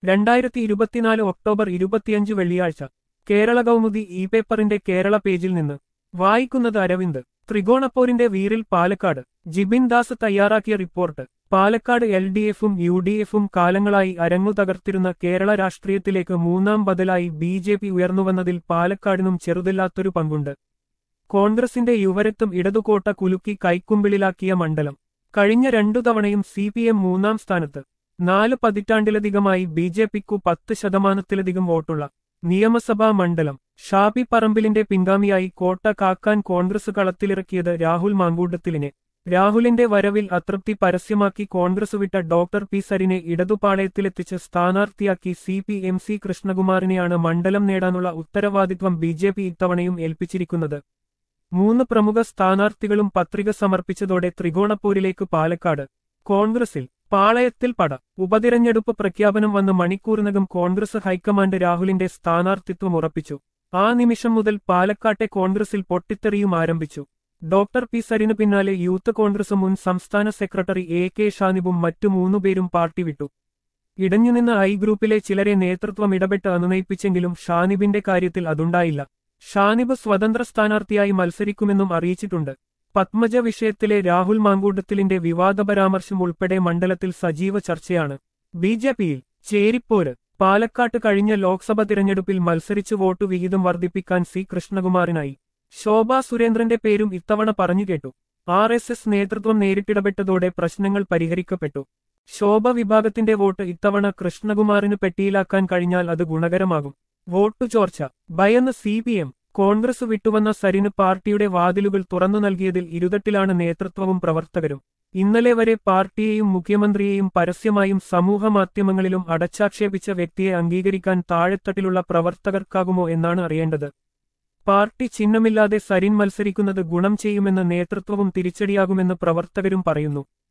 രണ്ടായിരത്തി ഇരുപത്തിനാല് ഒക്ടോബർ ഇരുപത്തിയഞ്ച് വെള്ളിയാഴ്ച കേരള കൗമുദി ഇ പേപ്പറിന്റെ കേരള പേജിൽ നിന്ന് വായിക്കുന്നത് അരവിന്ദ് ത്രികോണപ്പോരിന്റെ വീറിൽ പാലക്കാട് ജിബിൻ ദാസ് തയ്യാറാക്കിയ റിപ്പോർട്ട് പാലക്കാട് എൽ ഡി എഫും യു ഡി എഫും കാലങ്ങളായി അരങ്ങു തകർത്തിരുന്ന കേരള രാഷ്ട്രീയത്തിലേക്ക് മൂന്നാം ബദലായി ബി ജെ പി ഉയർന്നുവന്നതിൽ പാലക്കാടിനും ചെറുതില്ലാത്തൊരു പങ്കുണ്ട് കോൺഗ്രസിന്റെ യുവരത്തും ഇടതുകോട്ട കുലുക്കി കൈക്കുമ്പിളിലാക്കിയ മണ്ഡലം കഴിഞ്ഞ രണ്ടു തവണയും സി പി എം മൂന്നാം സ്ഥാനത്ത് നാല് പതിറ്റാണ്ടിലധികമായി ബി ജെ പിക്കു പത്ത് ശതമാനത്തിലധികം വോട്ടുള്ള നിയമസഭാ മണ്ഡലം ഷാബി പറമ്പിലിന്റെ പിൻഗാമിയായി കോട്ട കാക്കാൻ കോൺഗ്രസ് കളത്തിലിറക്കിയത് രാഹുൽ മാങ്കൂട്ടത്തിലിനെ രാഹുലിന്റെ വരവിൽ അതൃപ്തി പരസ്യമാക്കി കോൺഗ്രസ് വിട്ട ഡോക്ടർ പി സരിനെ ഇടതുപാളയത്തിലെത്തിച്ച് സ്ഥാനാർത്ഥിയാക്കി സി പി എം സി കൃഷ്ണകുമാറിനെയാണ് മണ്ഡലം നേടാനുള്ള ഉത്തരവാദിത്വം ബി ജെ പി ഇത്തവണയും ഏൽപ്പിച്ചിരിക്കുന്നത് മൂന്ന് പ്രമുഖ സ്ഥാനാർത്ഥികളും പത്രിക സമർപ്പിച്ചതോടെ ത്രികോണപ്പോരിലേക്ക് പാലക്കാട് കോൺഗ്രസിൽ പാളയത്തിൽ പട ഉപതിരഞ്ഞെടുപ്പ് പ്രഖ്യാപനം വന്ന് മണിക്കൂറിനകം കോൺഗ്രസ് ഹൈക്കമാൻഡ് രാഹുലിന്റെ സ്ഥാനാർത്ഥിത്വം ഉറപ്പിച്ചു ആ നിമിഷം മുതൽ പാലക്കാട്ടെ കോൺഗ്രസിൽ പൊട്ടിത്തെറിയും ആരംഭിച്ചു ഡോക്ടർ പി സരിനു പിന്നാലെ യൂത്ത് കോൺഗ്രസ് മുൻ സംസ്ഥാന സെക്രട്ടറി എ കെ ഷാനിബും മറ്റു മൂന്നുപേരും പാർട്ടി വിട്ടു ഇടഞ്ഞുനിന്ന ഐ ഗ്രൂപ്പിലെ ചിലരെ നേതൃത്വം ഇടപെട്ട് അനുനയിപ്പിച്ചെങ്കിലും ഷാനിബിന്റെ കാര്യത്തിൽ അതുണ്ടായില്ല ഷാനിബ് സ്വതന്ത്ര സ്ഥാനാർത്ഥിയായി മത്സരിക്കുമെന്നും അറിയിച്ചിട്ടുണ്ട് പത്മജ വിഷയത്തിലെ രാഹുൽ മാങ്കൂട്ടത്തിലിന്റെ വിവാദ പരാമർശം ഉൾപ്പെടെ മണ്ഡലത്തിൽ സജീവ ചർച്ചയാണ് ബി ജെ പിയിൽ ചേരിപ്പോര് പാലക്കാട്ട് കഴിഞ്ഞ ലോക്സഭ തിരഞ്ഞെടുപ്പിൽ മത്സരിച്ച് വോട്ടു വിഹിതം വർദ്ധിപ്പിക്കാൻ സി കൃഷ്ണകുമാറിനായി ശോഭാ സുരേന്ദ്രന്റെ പേരും ഇത്തവണ പറഞ്ഞുകേട്ടു ആർ എസ് എസ് നേതൃത്വം നേരിട്ടിടപെട്ടതോടെ പ്രശ്നങ്ങൾ പരിഹരിക്കപ്പെട്ടു ശോഭ വിഭാഗത്തിന്റെ വോട്ട് ഇത്തവണ കൃഷ്ണകുമാറിന് പെട്ടിയിലാക്കാൻ കഴിഞ്ഞാൽ അത് ഗുണകരമാകും വോട്ടു ചോർച്ച ഭയന്ന് സി പി എം കോൺഗ്രസ് വിട്ടുവന്ന സരിന് പാർട്ടിയുടെ വാതിലുകൾ തുറന്നു നൽകിയതിൽ ഇരുതട്ടിലാണ് നേതൃത്വവും പ്രവർത്തകരും ഇന്നലെ വരെ പാർട്ടിയെയും മുഖ്യമന്ത്രിയെയും പരസ്യമായും സമൂഹമാധ്യമങ്ങളിലും അടച്ചാക്ഷേപിച്ച വ്യക്തിയെ അംഗീകരിക്കാൻ താഴെത്തട്ടിലുള്ള പ്രവർത്തകർക്കാകുമോ എന്നാണ് അറിയേണ്ടത് പാർട്ടി ചിഹ്നമില്ലാതെ സരിൻ മത്സരിക്കുന്നത് ഗുണം ചെയ്യുമെന്ന് നേതൃത്വവും തിരിച്ചടിയാകുമെന്ന് പ്രവർത്തകരും പറയുന്നു